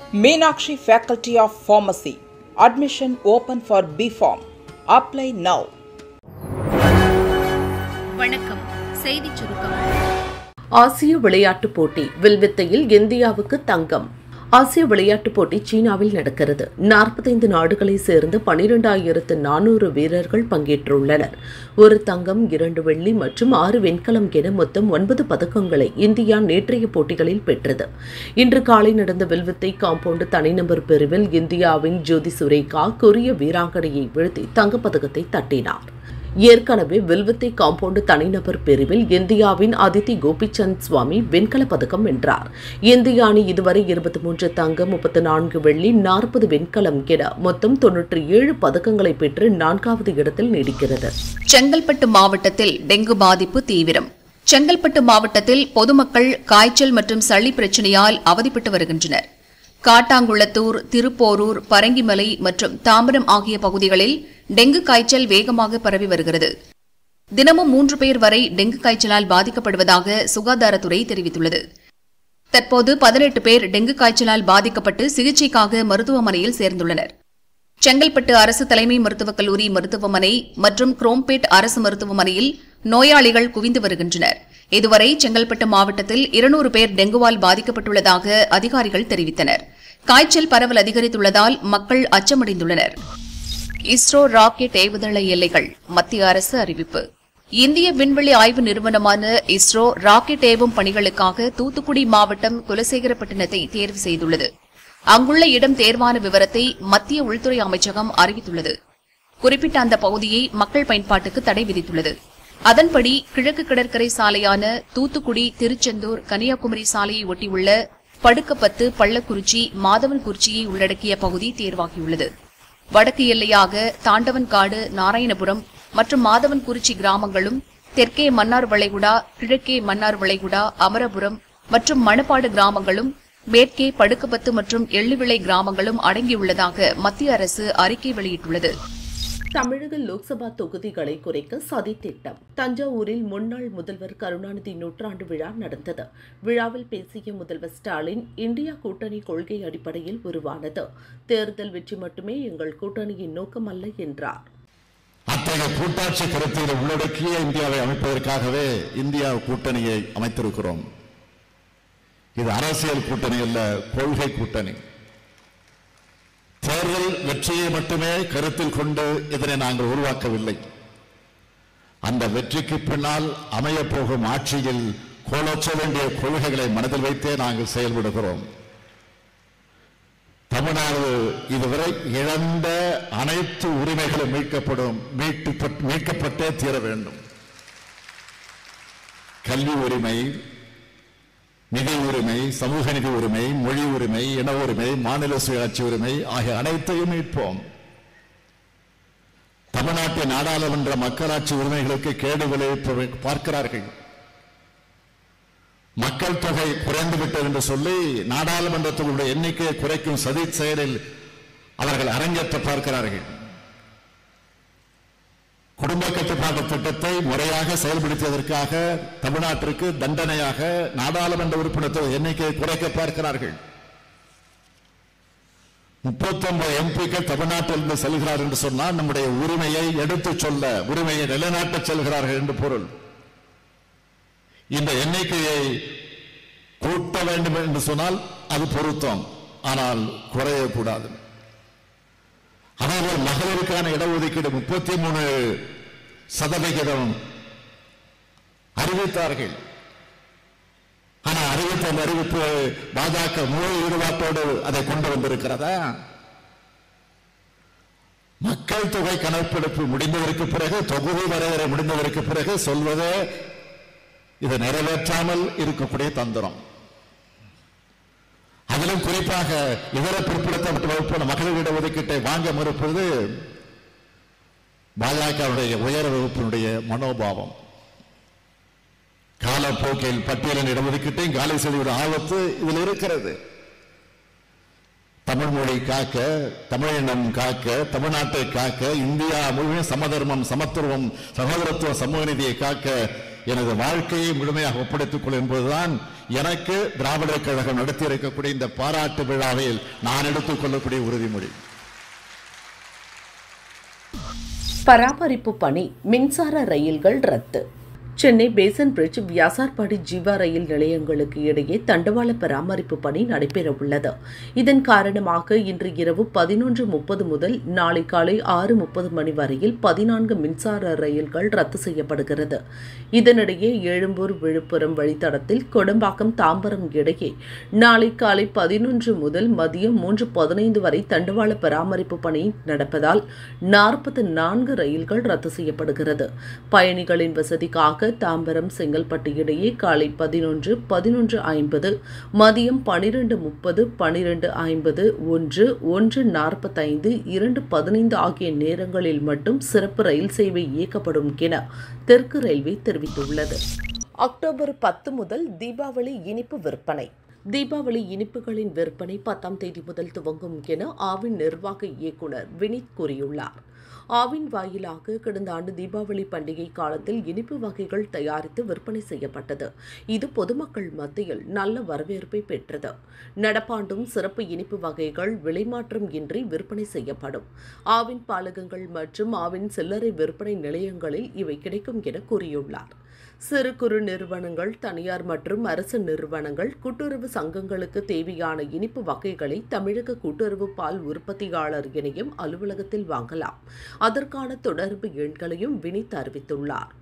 Meenakshi Faculty of Pharmacy. Admission open for BPharm. Apply now. வணக்கம் செய்திச் சுருக்கம் ஆசிய விளையாட்டுப் போட்டி வில்வித்தையில் இந்தியாவுக்கு தங்கம் ஆசிய விளையாட்டுப் போட்டி சீனாவில் நடக்கிறது நாற்பத்தைந்து நாடுகளைச் சேர்ந்த பனிரெண்டாயிரத்து நானூறு வீரர்கள் பங்கேற்றுள்ளனர் ஒரு தங்கம் இரண்டு வெள்ளி மற்றும் ஆறு வெண்கலம் என மொத்தம் ஒன்பது பதக்கங்களை இந்தியா நேற்றைய போட்டிகளில் பெற்றது இன்று காலை நடந்த வில்வித்தை காம்பவுண்டு தனிநபர் பிரிவில் இந்தியாவின் ஜோதி சுரேகா கொரிய வீராங்கனையை வீழ்த்தி தங்கப்பதக்கத்தை தட்டினார் ஏற்கனவே வில்வித்தை காம்பவுண்டு தனிநபர் பிரிவில் இந்தியாவின் அதித்தி கோபிச்சந்த் சுவாமி வெண்கலப் பதக்கம் வென்றார் இந்திய அணி இதுவரை இருபத்தி மூன்று தங்கம் முப்பத்தி நான்கு வெள்ளி நாற்பது வெண்கலம் என மொத்தம் தொன்னூற்றி ஏழு பதக்கங்களை பெற்று நான்காவது இடத்தில் நீடிக்கிறது செங்கல்பட்டு மாவட்டத்தில் டெங்கு பாதிப்பு தீவிரம் செங்கல்பட்டு மாவட்டத்தில் பொதுமக்கள் காய்ச்சல் மற்றும் சளி பிரச்சினையால் அவதிப்பட்டு வருகின்றனர் காட்டாங்குளத்தூர் திருப்போரூர் பரங்கிமலை மற்றும் தாம்பரம் ஆகிய பகுதிகளில் டெங்கு காய்ச்சல் வேகமாக பரவி வருகிறது தினமும் மூன்று பேர் வரை டெங்கு காய்ச்சலால் பாதிக்கப்படுவதாக சுகாதாரத்துறை தெரிவித்துள்ளது தற்போது பதினெட்டு பேர் டெங்கு காய்ச்சலால் பாதிக்கப்பட்டு சிகிச்சைக்காக மருத்துவமனையில் சேர்ந்துள்ளனர் செங்கல்பட்டு அரசு தலைமை மருத்துவக் கல்லூரி மருத்துவமனை மற்றும் குரோம்பேட் அரசு மருத்துவமனையில் நோயாளிகள் குவிந்து வருகின்றனர் இதுவரை செங்கல்பட்டு மாவட்டத்தில் இருநூறு பேர் டெங்குவால் பாதிக்கப்பட்டுள்ளதாக அதிகாரிகள் தெரிவித்தனர் காய்ச்சல் பரவல் அதிகரித்துள்ளதால் மக்கள் அச்சமடைந்துள்ளனர் இஸ்ரோ ராக்கெட் ஏவுதள எல்லைகள் மத்திய அரசு அறிவிப்பு இந்திய விண்வெளி ஆய்வு நிறுவனமான இஸ்ரோ ராக்கெட் ஏவும் பணிகளுக்காக தூத்துக்குடி மாவட்டம் குலசேகரப்பட்டினத்தை தேர்வு செய்துள்ளது அங்குள்ள இடம் தேர்வான விவரத்தை மத்திய உள்துறை அமைச்சகம் அறிவித்துள்ளது குறிப்பிட்ட அந்த பகுதியை மக்கள் பயன்பாட்டுக்கு தடை விதித்துள்ளது அதன்படி கிழக்கு கடற்கரை சாலையான தூத்துக்குடி திருச்செந்தூர் கன்னியாகுமரி சாலையை ஒட்டியுள்ள படுக்கப்பத்து பள்ளக்குறிச்சி மாதவன்குறிச்சியை உள்ளடக்கிய பகுதி தேர்வாகியுள்ளது வடக்கு எல்லையாக தாண்டவன்காடு நாராயணபுரம் மற்றும் மாதவன்குறிச்சி கிராமங்களும் தெற்கே மன்னார் வளைகுடா கிழக்கே மன்னார் வளைகுடா அமரபுரம் மற்றும் மணப்பாடு கிராமங்களும் மேற்கே படுக்கப்பத்து மற்றும் எள்ளுவிளை கிராமங்களும் அடங்கியுள்ளதாக மத்திய அரசு அறிக்கை வெளியிட்டுள்ளது தமிழக லோக்சபா தொகுதிகளை குறைக்க சதி திட்டம் தஞ்சாவூரில் முன்னாள் முதல்வர் கருணாநிதி நூற்றாண்டு விழா நடந்தது விழாவில் பேசிய முதல்வர் ஸ்டாலின் இந்தியா கூட்டணி கொள்கை அடிப்படையில் உருவானது தேர்தல் வெற்றி மட்டுமே எங்கள் கூட்டணியின் நோக்கம் அல்ல என்றார் அத்தகைய கூட்டாட்சி கருத்தில் உள்ளடக்கிய இந்தியாவை அமைப்பதற்காகவே இந்தியா கூட்டணியை அமைத்திருக்கிறோம் இது அரசியல் கூட்டணி அல்ல கொள்கை கூட்டணி தேர்தல் வெற்றியை மட்டுமே கருத்தில் கொண்டு இதனை நாங்கள் உருவாக்கவில்லை அந்த வெற்றிக்கு பின்னால் அமையப் போகும் ஆட்சியில் கோலோச்ச வேண்டிய கொள்கைகளை மனதில் வைத்தே நாங்கள் செயல்படுகிறோம் தமிழ்நாடு இதுவரை இழந்த அனைத்து உரிமைகளும் மீட்கப்படும் மீட்டு மீட்கப்பட்டே தீர வேண்டும் கல்வி உரிமை நிதி உரிமை சமூக நிதி உரிமை மொழி உரிமை இன உரிமை மாநில சுயாட்சி உரிமை ஆகிய அனைத்தையும் மீட்போம் தமிழ்நாட்டின் நாடாளுமன்ற மக்களாட்சி உரிமைகளுக்கு கேடு விளைவிப்ப பார்க்கிறார்கள் மக்கள் தொகை குறைந்து விட்டது என்று சொல்லி நாடாளுமன்றத்தினுடைய எண்ணிக்கையை குறைக்கும் சதி செயலில் அவர்கள் அரங்கேற்ற பார்க்கிறார்கள் குடும்ப கட்டுப்பாட்டு திட்டத்தை முறையாக செயல்படுத்தியதற்காக தமிழ்நாட்டிற்கு தண்டனையாக நாடாளுமன்ற உறுப்பினர் எண்ணிக்கையை குறைக்க பார்க்கிறார்கள் முப்பத்தி ஒன்பது எம்பிக்கள் தமிழ்நாட்டிலிருந்து செல்கிறார் என்று சொன்னால் நம்முடைய உரிமையை எடுத்துச் சொல்ல உரிமையை நிலைநாட்ட செல்கிறார்கள் என்று பொருள் இந்த எண்ணிக்கையை கூட்ட வேண்டும் என்று சொன்னால் அது பொருத்தம் ஆனால் குறையக்கூடாது அதேபோல் மகளிருக்கான இடஒதுக்கீடு முப்பத்தி மூணு சதவிகிதம் அறிவித்தார்கள் ஆனா அறிவித்த அந்த அறிவிப்பு பாஜக முழு ஈடுபாட்டோடு அதை கொண்டு வந்திருக்கிறதா மக்கள் தொகை கணக்கெடுப்பு முடிந்ததற்கு பிறகு தொகுதி வரையறை முடிந்ததற்கு பிறகு சொல்வதே இதை நிறைவேற்றாமல் இருக்கக்கூடிய தந்திரம் அதிலும் குறிப்பாக இதர பிற்படுத்தப்பட்ட வகுப்பு மகளிர் இடஒதுக்கீட்டை வாங்க மறுப்பது பாஜகவுடைய உயர் வகுப்பினுடைய மனோபாவம் காலப்போக்கில் பட்டியலின் இடஒதுக்கீட்டையும் காலி செய்துவிடும் ஆபத்து இதில் இருக்கிறது தமிழ் மொழி காக்க தமிழினம் காக்க தமிழ்நாட்டை காக்க இந்தியா முழுவதும் சமதர்மம் சமத்துவம் சகோதரத்துவம் சமூக நீதியை காக்க எனது வாழ்க்கையை முழுமையாக ஒப்படைத்துக் கொள் என்பதுதான் எனக்கு திராவிடர் கழகம் நடத்தி இருக்கக்கூடிய இந்த பாராட்டு விழாவில் நான் எடுத்துக் கொள்ளக்கூடிய உறுதிமொழி பராமரிப்பு பணி மின்சார ரயில்கள் ரத்து சென்னை பேசன் பிரிட்ஜ் வியாசார்பாடி ஜீவா ரயில் நிலையங்களுக்கு இடையே தண்டவாள பராமரிப்பு பணி நடைபெறவுள்ளது இதன் காரணமாக இன்று இரவு பதினொன்று முப்பது முதல் நாளை காலை ஆறு முப்பது மணி வரையில் பதினான்கு மின்சார ரயில்கள் ரத்து செய்யப்படுகிறது இதனிடையே எழும்பூர் விழுப்புரம் வழித்தடத்தில் கொடம்பாக்கம் தாம்பரம் இடையே நாளை காலை பதினொன்று முதல் மதியம் மூன்று பதினைந்து வரை தண்டவாள பராமரிப்பு பணி நடப்பதால் நாற்பத்தி நான்கு ரயில்கள் ரத்து செய்யப்படுகிறது பயணிகளின் வசதிக்காக தாம்பரம் செங்கல்பட்டு இடையே காலை பதினொன்று பதினொன்று ஐம்பது மதியம் பனிரெண்டு முப்பது பனிரெண்டு ஐம்பது ஒன்று ஒன்று நாற்பத்தைந்து இரண்டு பதினைந்து ஆகிய நேரங்களில் மட்டும் சிறப்பு ரயில் சேவை இயக்கப்படும் என தெற்கு ரயில்வே தெரிவித்துள்ளது அக்டோபர் பத்து முதல் தீபாவளி இனிப்பு விற்பனை தீபாவளி இனிப்புகளின் விற்பனை பத்தாம் தேதி முதல் துவங்கும் என ஆவின் நிர்வாக இயக்குனர் வினித் கூறியுள்ளார் ஆவின் வாயிலாக கடந்த ஆண்டு தீபாவளி பண்டிகை காலத்தில் இனிப்பு வகைகள் தயாரித்து விற்பனை செய்யப்பட்டது இது பொதுமக்கள் மத்தியில் நல்ல வரவேற்பை பெற்றது நடப்பாண்டும் சிறப்பு இனிப்பு வகைகள் விலைமாற்றம் இன்றி விற்பனை செய்யப்படும் ஆவின் பாலகங்கள் மற்றும் ஆவின் சில்லறை விற்பனை நிலையங்களில் இவை கிடைக்கும் என கூறியுள்ளார் சிறு குறு நிறுவனங்கள் தனியார் மற்றும் அரசு நிறுவனங்கள் கூட்டுறவு சங்கங்களுக்கு தேவையான இனிப்பு வகைகளை தமிழக கூட்டுறவு பால் உற்பத்தியாளர் இணையம் அலுவலகத்தில் வாங்கலாம் அதற்கான தொடர்பு எண்களையும் வினித் அறிவித்துள்ளார்